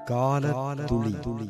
கால துளி துளி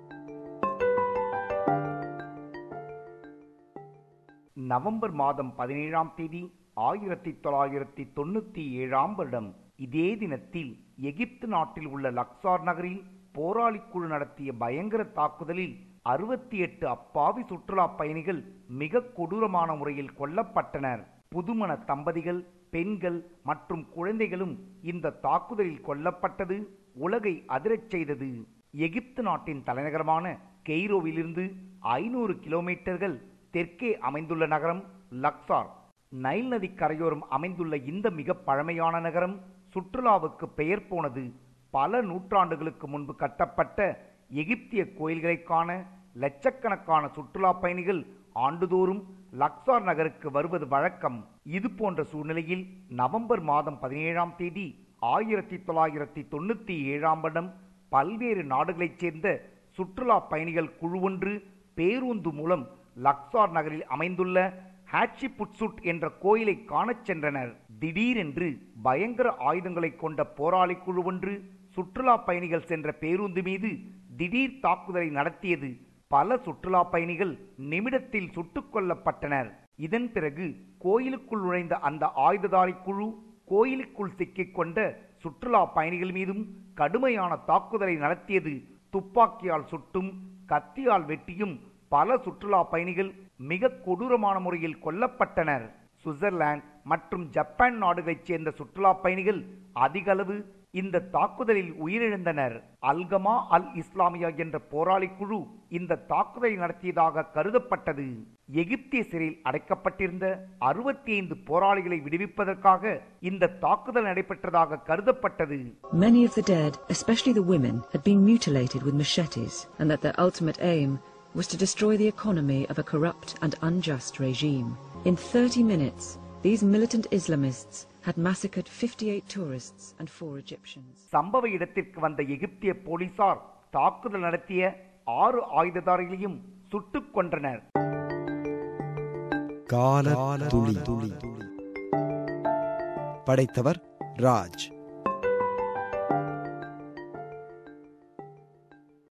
நவம்பர் மாதம் பதினேழாம் தேதி ஆயிரத்தி தொள்ளாயிரத்தி தொண்ணூத்தி ஏழாம் வருடம் இதே தினத்தில் எகிப்து நாட்டில் உள்ள லக்சார் நகரில் போராளி குழு நடத்திய பயங்கர தாக்குதலில் அறுபத்தி எட்டு அப்பாவி சுற்றுலா பயணிகள் மிக கொடூரமான முறையில் கொல்லப்பட்டனர் புதுமண தம்பதிகள் பெண்கள் மற்றும் குழந்தைகளும் இந்த தாக்குதலில் கொல்லப்பட்டது உலகை அதிரச் செய்தது எகிப்து நாட்டின் தலைநகரமான கெய்ரோவிலிருந்து ஐநூறு கிலோமீட்டர்கள் தெற்கே அமைந்துள்ள நகரம் லக்சார் நைல் நதி கரையோரம் அமைந்துள்ள இந்த மிக பழமையான நகரம் சுற்றுலாவுக்கு பெயர் போனது பல நூற்றாண்டுகளுக்கு முன்பு கட்டப்பட்ட எகிப்திய கோயில்களை காண லட்சக்கணக்கான சுற்றுலா பயணிகள் ஆண்டுதோறும் லக்சார் நகருக்கு வருவது வழக்கம் இது போன்ற சூழ்நிலையில் நவம்பர் மாதம் பதினேழாம் தேதி ஆயிரத்தி தொள்ளாயிரத்தி தொண்ணூத்தி ஏழாம் வருடம் பல்வேறு நாடுகளைச் சேர்ந்த சுற்றுலா பயணிகள் குழு ஒன்று பேருந்து மூலம் லக்சார் நகரில் அமைந்துள்ள ஹாட்சி புட்சுட் என்ற கோயிலை காணச் சென்றனர் திடீரென்று பயங்கர ஆயுதங்களை கொண்ட போராளி குழு ஒன்று சுற்றுலா பயணிகள் சென்ற பேருந்து மீது திடீர் தாக்குதலை நடத்தியது பல சுற்றுலா பயணிகள் நிமிடத்தில் சுட்டுக் கொல்லப்பட்டனர் இதன் பிறகு கோயிலுக்குள் நுழைந்த அந்த ஆயுததாரி குழு கோயிலுக்குள் சிக்கிக் கொண்ட சுற்றுலா பயணிகள் மீதும் கடுமையான தாக்குதலை நடத்தியது துப்பாக்கியால் சுட்டும் கத்தியால் வெட்டியும் பல சுற்றுலா பயணிகள் மிக கொடூரமான முறையில் கொல்லப்பட்டனர் சுவிட்சர்லாந்து மற்றும் ஜப்பான் நாடுகளைச் சேர்ந்த சுற்றுலா பயணிகள் அதிக அளவு இந்த தாக்குதலில் உயிரிழந்தனர் அல்கமா அல் இஸ்லாமியா என்ற போராளி குழு இந்த தாக்குதலை நடத்தியதாக கருதப்பட்டது எகிப்திய சிறையில் அடைக்கப்பட்டிருந்த அறுபத்தி ஐந்து போராளிகளை விடுவிப்பதற்காக இந்த தாக்குதல் நடைபெற்றதாக கருதப்பட்டது Many of the dead, especially the women, had been mutilated with machetes, and that their ultimate aim was to destroy the economy of a corrupt and unjust regime. In 30 minutes, these militant Islamists had massacred 58 tourists and four Egyptians. சம்பவ இடத்திற்கு வந்த எகிப்திய போலீசார் தாக்குதல் நடத்திய ஆறு ஆயுததாரிகளையும் சுட்டுக் கொன்றனர் கால துளி துளி படைத்தவர் ராஜ்